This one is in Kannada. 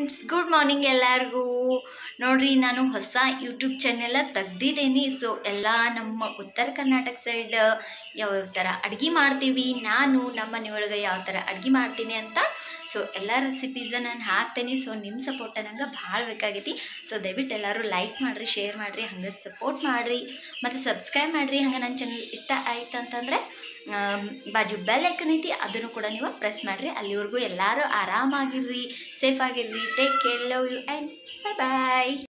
ಫ್ರೆಂಡ್ಸ್ ಗುಡ್ ಮಾರ್ನಿಂಗ್ ಎಲ್ಲರಿಗೂ ನೋಡ್ರಿ ನಾನು ಹೊಸ ಯೂಟ್ಯೂಬ್ ಚಾನೆಲ ತೆಗ್ದಿದ್ದೀನಿ ಸೊ ಎಲ್ಲ ನಮ್ಮ ಉತ್ತರ ಕರ್ನಾಟಕ ಸೈಡ್ ಯಾವ ಥರ ಅಡುಗೆ ಮಾಡ್ತೀವಿ ನಾನು ನಮ್ಮ ಮನೆಯೊಳಗೆ ಯಾವ ಥರ ಅಡುಗೆ ಮಾಡ್ತೀನಿ ಅಂತ ಸೊ ಎಲ್ಲ ರೆಸಿಪೀಸ ನಾನು ಹಾಕ್ತೀನಿ ಸೊ ನಿಮ್ಮ ಸಪೋರ್ಟ ನಂಗೆ ಭಾಳ ಬೇಕಾಗೈತಿ ಸೊ ದಯವಿಟ್ಟು ಎಲ್ಲರೂ ಲೈಕ್ ಮಾಡಿರಿ ಶೇರ್ ಮಾಡಿರಿ ಹಂಗೆ ಸಪೋರ್ಟ್ ಮಾಡಿರಿ ಮತ್ತು ಸಬ್ಸ್ಕ್ರೈಬ್ ಮಾಡಿರಿ ಹಂಗೆ ನನ್ನ ಚಾನಲ್ ಇಷ್ಟ ಆಯ್ತು ಅಂತಂದರೆ ಆಮ್, ಬಾಜು ಬೆಲ್ ಐಕನ್ ಐತಿ ಅದನ್ನು ಕೂಡ ನೀವು ಪ್ರೆಸ್ ಮಾಡಿರಿ ಅಲ್ಲಿವರೆಗೂ ಎಲ್ಲರೂ ಆರಾಮಾಗಿರ್ರಿ ಸೇಫ್ ಆಗಿರ್ರಿ take care love you and bye bye